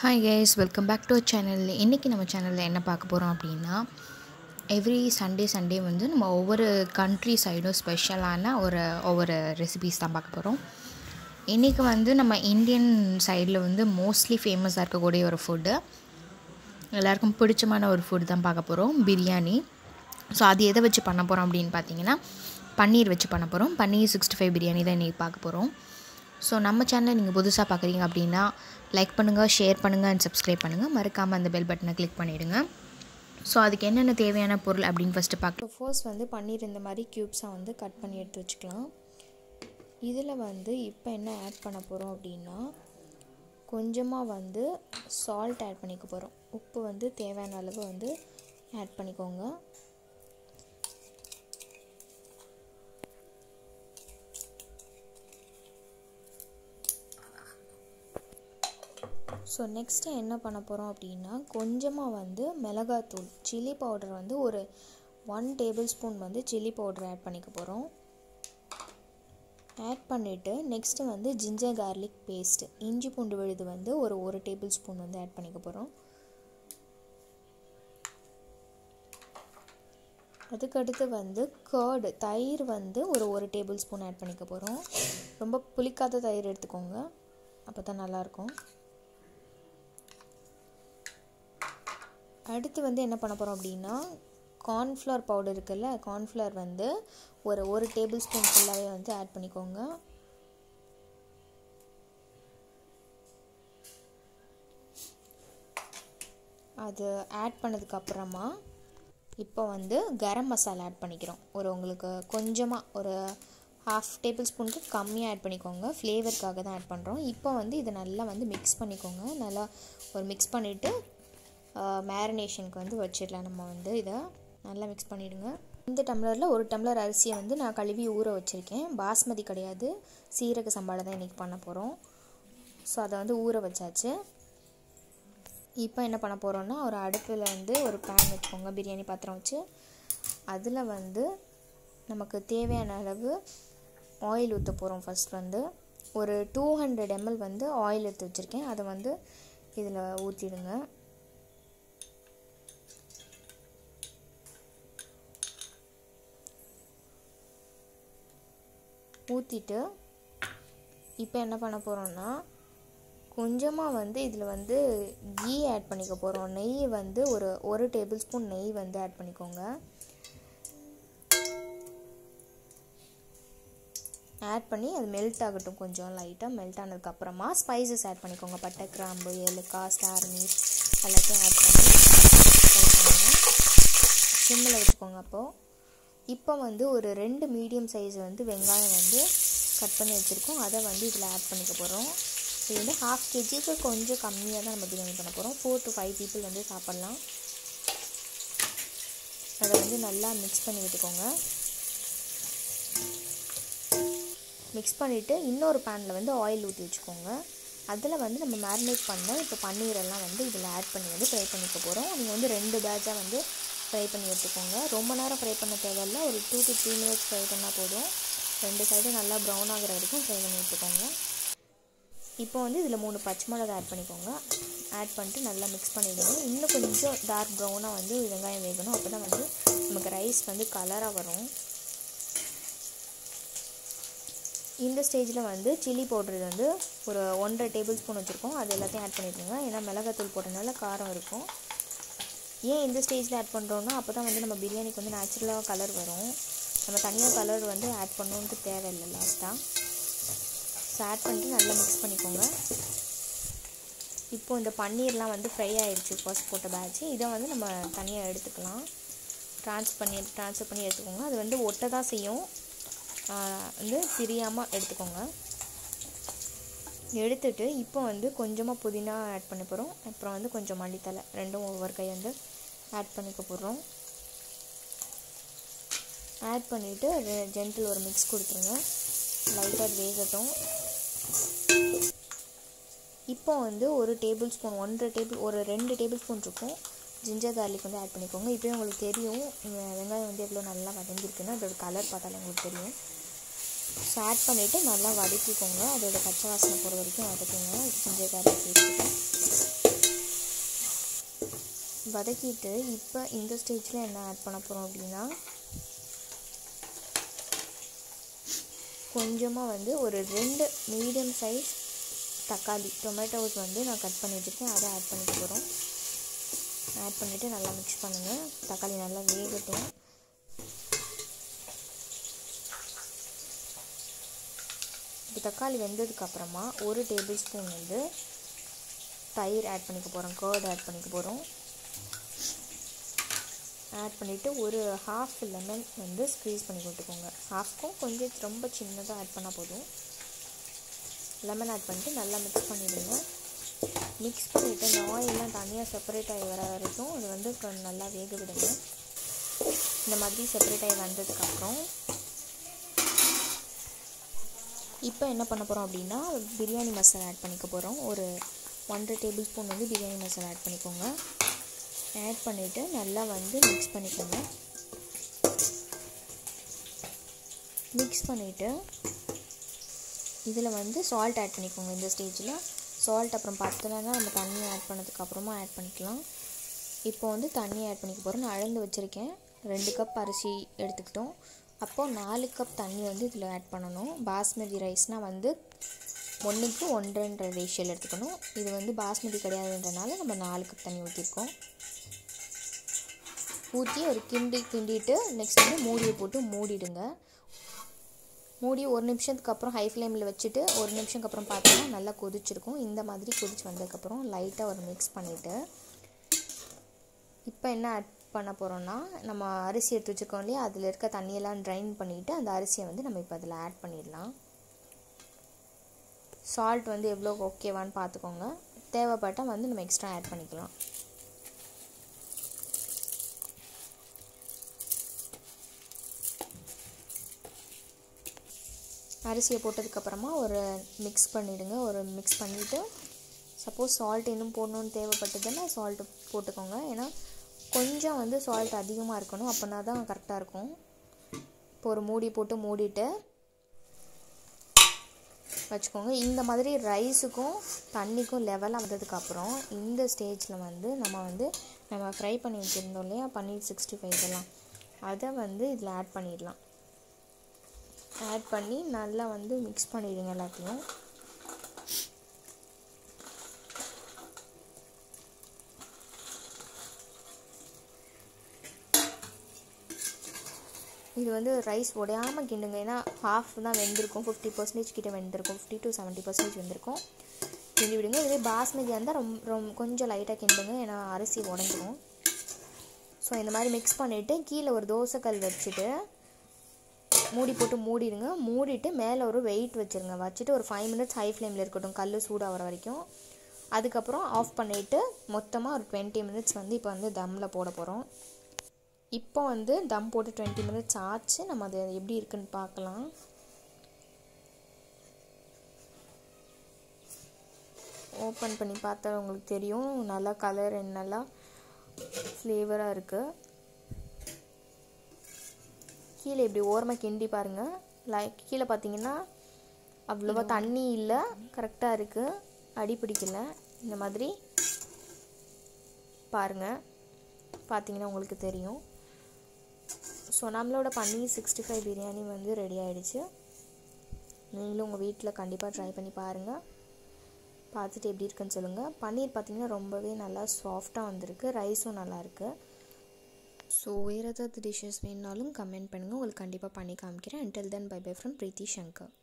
hi guys welcome back to channel இன்றைக்கி நம்ம சேனலில் என்ன பார்க்க போகிறோம் அப்படின்னா எவ்ரி சண்டே சண்டே வந்து நம்ம ஒவ்வொரு கண்ட்ரி சைடும் ஸ்பெஷலான ஒரு ஒவ்வொரு ரெசிபீஸ் தான் பார்க்க போகிறோம் இன்றைக்கி வந்து நம்ம இந்தியன் சைடில் வந்து மோஸ்ட்லி ஃபேமஸாக இருக்கக்கூடிய ஒரு ஃபுட்டு எல்லாருக்கும் பிடிச்சமான ஒரு ஃபுட் தான் பார்க்க போகிறோம் பிரியாணி ஸோ அது எதை வச்சு பண்ண போகிறோம் அப்படின்னு பார்த்தீங்கன்னா பன்னீர் வச்சு பண்ண போகிறோம் பன்னீர் சிக்ஸ்டி ஃபைவ் பிரியாணி தான் இன்றைக்கி பார்க்க போகிறோம் ஸோ நம்ம சேனலை நீங்கள் புதுசாக பார்க்குறீங்க அப்படின்னா லைக் பண்ணுங்கள் ஷேர் பண்ணுங்கள் அண்ட் சப்ஸ்கிரைப் பண்ணுங்கள் மறக்காமல் அந்த பெல் பட்டனை கிளிக் பண்ணிவிடுங்க ஸோ அதுக்கு என்னென்ன தேவையான பொருள் அப்படின்னு ஃபஸ்ட்டு பார்க்க ஃபர்ஸ்ட் வந்து பன்னீர் இந்த மாதிரி க்யூப்ஸாக வந்து கட் பண்ணி எடுத்து வச்சுக்கலாம் இதில் வந்து இப்போ என்ன ஆட் பண்ண போகிறோம் அப்படின்னா கொஞ்சமாக வந்து சால்ட் ஆட் பண்ணிக்க போகிறோம் உப்பு வந்து தேவையான அளவு வந்து ஆட் பண்ணிக்கோங்க ஸோ நெக்ஸ்ட்டு என்ன பண்ண போகிறோம் அப்படின்னா கொஞ்சமாக வந்து மிளகாத்தூள் சில்லி பவுடர் வந்து ஒரு ஒன் டேபிள் ஸ்பூன் வந்து சில்லி பவுடர் ஆட் பண்ணிக்க போகிறோம் ஆட் பண்ணிவிட்டு நெக்ஸ்ட்டு வந்து ஜிஞ்சர் கார்லிக் பேஸ்ட் இஞ்சி பூண்டு விழுது வந்து ஒரு ஒரு டேபிள் ஸ்பூன் வந்து ஆட் பண்ணிக்க போகிறோம் அதுக்கடுத்து வந்து கேர்டு தயிர் வந்து ஒரு ஒரு டேபிள் ஸ்பூன் ஆட் பண்ணிக்க போகிறோம் ரொம்ப புளிக்காத தயிர் எடுத்துக்கோங்க அப்போ தான் நல்லாயிருக்கும் அடுத்து வந்து என்ன பண்ண போகிறோம் அப்படின்னா கார்ன்ஃப்ளவர் பவுடர் இருக்குல்ல கார்ன்ஃப்ளவர் வந்து ஒரு ஒரு டேபிள் ஸ்பூன் ஃபுல்லாகவே வந்து ஆட் பண்ணிக்கோங்க அது ஆட் பண்ணதுக்கப்புறமா இப்போ வந்து கரம் மசாலா ஆட் பண்ணிக்கிறோம் ஒரு உங்களுக்கு கொஞ்சமாக ஒரு ஹாஃப் டேபிள் ஸ்பூனுக்கு கம்மியாக ஆட் பண்ணிக்கோங்க ஃப்ளேவருக்காக தான் ஆட் பண்ணுறோம் இப்போ வந்து இதை நல்லா வந்து மிக்ஸ் பண்ணிக்கோங்க நல்லா ஒரு மிக்ஸ் பண்ணிவிட்டு மேரினேஷனுக்கு வந்து வச்சிடலாம் நம்ம வந்து இதை நல்லா மிக்ஸ் பண்ணிவிடுங்க இந்த டம்ளரில் ஒரு டம்ளர் அரிசியை வந்து நான் கழுவி ஊற வச்சுருக்கேன் பாஸ்மதி கிடையாது சீரக சம்பாடை தான் இன்றைக்கி பண்ண போகிறோம் ஸோ அதை வந்து ஊற வச்சாச்சு இப்போ என்ன பண்ண போகிறோன்னா ஒரு அடுப்பில் வந்து ஒரு பேன் வச்சுக்கோங்க பிரியாணி பாத்திரம் வச்சு அதில் வந்து நமக்கு தேவையான அளவு ஆயில் ஊற்ற போகிறோம் ஃபஸ்ட் வந்து ஒரு டூ ஹண்ட்ரட் எம்எல் வந்து ஆயில் எடுத்து வச்சுருக்கேன் அதை வந்து இதில் ஊற்றிடுங்க ஊற்றிட்டு இப்போ என்ன பண்ண போகிறோன்னா கொஞ்சமாக வந்து இதில் வந்து கீ ஆட் பண்ணிக்க போகிறோம் நெய் வந்து ஒரு ஒரு டேபிள் ஸ்பூன் நெய் வந்து ஆட் பண்ணிக்கோங்க ஆட் பண்ணி அது மெல்ட் ஆகட்டும் கொஞ்சம் லைட்டாக மெல்ட் ஆனதுக்கப்புறமா ஸ்பைசஸ் ஆட் பண்ணிக்கோங்க பட்டை கிராம்பு ஏலக்காய் ஸ்டார் மீட் எல்லாத்தையும் ஆட் பண்ணி சிம்மில் வச்சுக்கோங்க அப்போது இப்போ வந்து ஒரு ரெண்டு மீடியம் சைஸ் வந்து வெங்காயம் வந்து கட் பண்ணி வச்சுருக்கோம் அதை வந்து இதில் ஆட் பண்ணிக்க போகிறோம் இது வந்து ஹாஃப் கேஜிக்கு கொஞ்சம் கம்மியாக தான் நம்ம பிரியாணி பண்ண போகிறோம் ஃபோர் டு ஃபைவ் பீப்புள் வந்து சாப்பிட்லாம் அதை வந்து நல்லா மிக்ஸ் பண்ணி விட்டுக்கோங்க மிக்ஸ் பண்ணிவிட்டு இன்னொரு பேனில் வந்து ஆயில் ஊற்றி வச்சுக்கோங்க அதில் வந்து நம்ம மேரினேட் பண்ண இப்போ பன்னீரெல்லாம் வந்து இதில் ஆட் பண்ணி வந்து ஃப்ரை பண்ணிக்க போகிறோம் நீங்கள் வந்து ரெண்டு பேட்சாக வந்து ஃப்ரை பண்ணி எடுத்துக்கோங்க ரொம்ப நேரம் ஃப்ரை பண்ண தேவையில்ல ஒரு two to three minutes fry பண்ணால் போதும் ரெண்டு சைடும் நல்லா ப்ரௌன் ஆகிற வரைக்கும் ஃப்ரை பண்ணி எடுத்துக்கோங்க இப்போ வந்து இதில் மூணு பச்சை மிளகா ஆட் பண்ணிக்கோங்க ஆட் பண்ணிட்டு நல்லா மிக்ஸ் பண்ணிவிடுங்க இன்னும் கொஞ்சம் டார்க் ப்ரௌனாக வந்து வெங்காயம் வேகணும் அப்போ தான் வந்து நமக்கு ரைஸ் வந்து கலராக வரும் இந்த ஸ்டேஜில் வந்து சில்லி பவுட்ரு வந்து ஒரு ஒன்றரை டேபிள் ஸ்பூன் வச்சுருக்கோம் அது எல்லாத்தையும் ஆட் பண்ணிக்கோங்க ஏன்னா மிளகாத்தூள் போட்டனால காரம் இருக்கும் ஏன் இந்த ஸ்டேஜில் ஆட் பண்ணுறோன்னா அப்போ தான் வந்து நம்ம பிரியாணிக்கு வந்து நேச்சுரலாக கலர் வரும் நம்ம தனியாக கலர் வந்து ஆட் பண்ணணுன்ட்டு தேவையில்லை லாஸ்ட்டாக ஸோ ஆட் பண்ணிட்டு நல்லா மிக்ஸ் பண்ணிக்கோங்க இப்போது இந்த பன்னீர்லாம் வந்து ஃப்ரை ஆகிடுச்சு ஃபர்ஸ்ட் போட்ட பேட்ச்சு இதை வந்து நம்ம தனியாக எடுத்துக்கலாம் ட்ரான்ஸ் பண்ணி ட்ரான்ஸ்ஃபர் பண்ணி எடுத்துக்கோங்க அது வந்து ஒட்ட தான் செய்யும் வந்து பிரியாமல் எடுத்துக்கோங்க எடுத்துட்டு இப்போ வந்து கொஞ்சமாக புதினா ஆட் பண்ண போகிறோம் அப்புறம் வந்து கொஞ்சம் மல்லித்தலை ரெண்டும் ஒவ்வொரு கை வந்து ஆட் பண்ணிக்க போகிறோம் ஆட் பண்ணிவிட்டு ஜென்டில் ஒரு மிக்ஸ் கொடுத்துருங்க லைட்டாக வேகட்டும் இப்போ வந்து ஒரு டேபிள் ஸ்பூன் ஒன்றரை டேபிள் ஒரு ரெண்டு டேபிள் ஸ்பூன் இருக்கும் ஜிஞ்சர் கார்லிக் வந்து ஆட் பண்ணிக்கோங்க இப்போயும் உங்களுக்கு தெரியும் வெங்காயம் வந்து எவ்வளோ நல்லா வதங்கியிருக்குன்னு அதோட கலர் பார்த்தாலே உங்களுக்கு தெரியும் ஸோ ஆட் பண்ணிவிட்டு நல்லா வதக்கிக்கோங்க அதோட பச்சை வாசனை போகிற வரைக்கும் வதக்குங்க ஜிஞ்சர் கார்லிக் பேஸ்ட்டு வதக்கிட்டு இப்போ இந்த ஸ்டேஜில் என்ன ஆட் பண்ண போகிறோம் அப்படின்னா கொஞ்சமாக வந்து ஒரு ரெண்டு மீடியம் சைஸ் தக்காளி டொமேட்டோஸ் வந்து நான் கட் பண்ணி வச்சுருக்கேன் அதை ஆட் பண்ணிக்க போகிறோம் ஆட் பண்ணிவிட்டு நல்லா மிக்ஸ் பண்ணுங்கள் தக்காளி நல்லா வேகட்டும் இப்போ தக்காளி வெந்ததுக்கப்புறமா ஒரு டேபிள் ஸ்பூன் வந்து தயிர் ஆட் பண்ணிக்க போகிறோம் கர்ட் ஆட் பண்ணிக்க போகிறோம் ஆட் பண்ணிவிட்டு ஒரு ஹாஃப் லெமன் வந்து ஸ்க்வீஸ் பண்ணி கொடுத்துக்கோங்க ஹாஃப்க்கும் கொஞ்சம் ரொம்ப சின்னதாக ஆட் பண்ணால் போதும் லெமன் ஆட் பண்ணிட்டு நல்லா மிக்ஸ் பண்ணிவிடுங்க மிக்ஸ் பண்ணிவிட்டு இந்த ஆயிலெலாம் தனியாக செப்பரேட் ஆகி வர வரைக்கும் அது வந்து கொஞ்சம் நல்லா வேக விடுங்க இந்த மாதிரி செப்பரேட் ஆகி வந்ததுக்கப்புறம் இப்போ என்ன பண்ண போகிறோம் அப்படின்னா பிரியாணி மசாலா ஆட் பண்ணிக்க போகிறோம் ஒரு ஒன்றரை டேபிள் ஸ்பூன் வந்து பிரியாணி மசாலா ஆட் பண்ணிக்கோங்க ஆட் பண்ணிவிட்டு நல்லா வந்து மிக்ஸ் பண்ணிக்கோங்க மிக்ஸ் பண்ணிவிட்டு இதில் வந்து சால்ட் ஆட் பண்ணிக்கோங்க இந்த ஸ்டேஜில் சால்ட் அப்புறம் பத்தலைன்னா நம்ம தண்ணி ஆட் பண்ணதுக்கப்புறமா ஆட் பண்ணிக்கலாம் இப்போ வந்து தண்ணி ஆட் பண்ணிக்க போகிறோம் நான் அளந்து வச்சுருக்கேன் ரெண்டு கப் அரிசி எடுத்துக்கிட்டோம் அப்போது நாலு கப் தண்ணி வந்து இதில் ஆட் பண்ணணும் பாஸ்மதி ரைஸ்னால் வந்து ஒன்றுக்கு ஒன்றரை ரேஷியோவில் எடுத்துக்கணும் இது வந்து பாஸ்மதி கிடையாதுன்றனால நம்ம நாலு கப் தண்ணி ஊற்றிருக்கோம் ஊற்றி ஒரு கிண்டி கிண்டிட்டு நெக்ஸ்ட் வந்து மூடியை போட்டு மூடிடுங்க மூடி ஒரு நிமிஷத்துக்கு அப்புறம் ஹை ஃப்ளேமில் வச்சுட்டு ஒரு நிமிஷத்துக்கு அப்புறம் பார்த்தோன்னா நல்லா கொதிச்சிருக்கும் இந்த மாதிரி கொதிச்சு வந்ததுக்கப்புறம் லைட்டாக ஒரு மிக்ஸ் பண்ணிவிட்டு இப்போ என்ன ஆட் பண்ண போகிறோன்னா நம்ம அரிசி எடுத்து வச்சுருக்கோம் இல்லையா அதில் இருக்க தண்ணியெல்லாம் ட்ரைன் பண்ணிவிட்டு அந்த அரிசியை வந்து நம்ம இப்போ அதில் ஆட் பண்ணிடலாம் சால்ட் வந்து எவ்வளோ ஓகேவான்னு பார்த்துக்கோங்க தேவைப்பட்டால் வந்து நம்ம எக்ஸ்ட்ரா ஆட் பண்ணிக்கலாம் அரிசியை போட்டதுக்கப்புறமா ஒரு மிக்ஸ் பண்ணிவிடுங்க ஒரு மிக்ஸ் பண்ணிவிட்டு சப்போஸ் சால்ட் இன்னும் போடணுன்னு தேவைப்பட்டதுன்னா சால்ட்டு போட்டுக்கோங்க ஏன்னா கொஞ்சம் வந்து சால்ட் அதிகமாக இருக்கணும் அப்போனா தான் கரெக்டாக இருக்கும் இப்போ ஒரு மூடி போட்டு மூடிட்டு வச்சுக்கோங்க இந்த மாதிரி ரைஸுக்கும் தண்ணிக்கும் லெவலாக வந்ததுக்கப்புறம் இந்த ஸ்டேஜில் வந்து நம்ம வந்து நம்ம ஃப்ரை பண்ணி வச்சுருந்தோம் இல்லையா பன்னீர் சிக்ஸ்டி ஃபைவ் இதெல்லாம் அதை வந்து இதில் ஆட் பண்ணிடலாம் ஆட் பண்ணி நல்லா வந்து மிக்ஸ் பண்ணிடுங்க எல்லாத்தையும் இது வந்து ரைஸ் உடையாமல் கிண்டுங்க ஏன்னா ஹாஃப் தான் வெந்திருக்கும் ஃபிஃப்டி பர்சன்டேஜ் கிட்ட வெந்திருக்கும் ஃபிஃப்டி டு செவன்ட்டி பர்சன்டேஜ் வெந்திருக்கும் கிண்டி விடுங்க இதே பாஸ்மதியாக இருந்தால் ரொம்ப ரொம்ப கொஞ்சம் லைட்டாக கிண்டுங்க ஏன்னா அரிசி உடஞ்சிரும் ஸோ இந்த மாதிரி மிக்ஸ் பண்ணிவிட்டு கீழே ஒரு தோசைக்கல் வச்சுட்டு மூடி போட்டு மூடிடுங்க மூடிட்டு மேலே ஒரு வெயிட் வச்சுருங்க வச்சுட்டு ஒரு ஃபைவ் மினிட்ஸ் ஹை ஃப்ளேமில் இருக்கட்டும் கல் சூடாகிற வரைக்கும் அதுக்கப்புறம் ஆஃப் பண்ணிவிட்டு மொத்தமாக ஒரு டுவெண்ட்டி மினிட்ஸ் வந்து இப்போ வந்து தம்மில் போட போகிறோம் இப்போ வந்து தம் போட்டு டுவெண்ட்டி மினிட்ஸ் ஆச்சு நம்ம அது எப்படி இருக்குன்னு பார்க்கலாம் ஓப்பன் பண்ணி பார்த்தா உங்களுக்கு தெரியும் நல்லா கலர் நல்லா ஃப்ளேவராக இருக்குது கீழே இப்படி ஓரமாக கிண்டி பாருங்கள் லைக் கீழே பார்த்தீங்கன்னா அவ்வளோவா தண்ணி இல்லை கரெக்டாக இருக்குது அடி பிடிக்கல இந்த மாதிரி பாருங்கள் பார்த்தீங்கன்னா உங்களுக்கு தெரியும் ஸோ நம்மளோட பன்னீர் சிக்ஸ்டி ஃபைவ் பிரியாணி வந்து ரெடி ஆகிடுச்சு நீங்களும் உங்கள் வீட்டில் கண்டிப்பாக ட்ரை பண்ணி பாருங்கள் பார்த்துட்டு எப்படி இருக்குன்னு சொல்லுங்கள் பன்னீர் பார்த்திங்கன்னா ரொம்பவே நல்லா சாஃப்டாக வந்திருக்கு ரைஸும் நல்லாயிருக்கு ஸோ வேறு ஏதாவது டிஷ்ஷஸ் வேணுனாலும் கமெண்ட் பண்ணுங்கள் உங்களுக்கு கண்டிப்பாக பண்ணி காமிக்கிறேன் until then bye bye from Preethi Shankar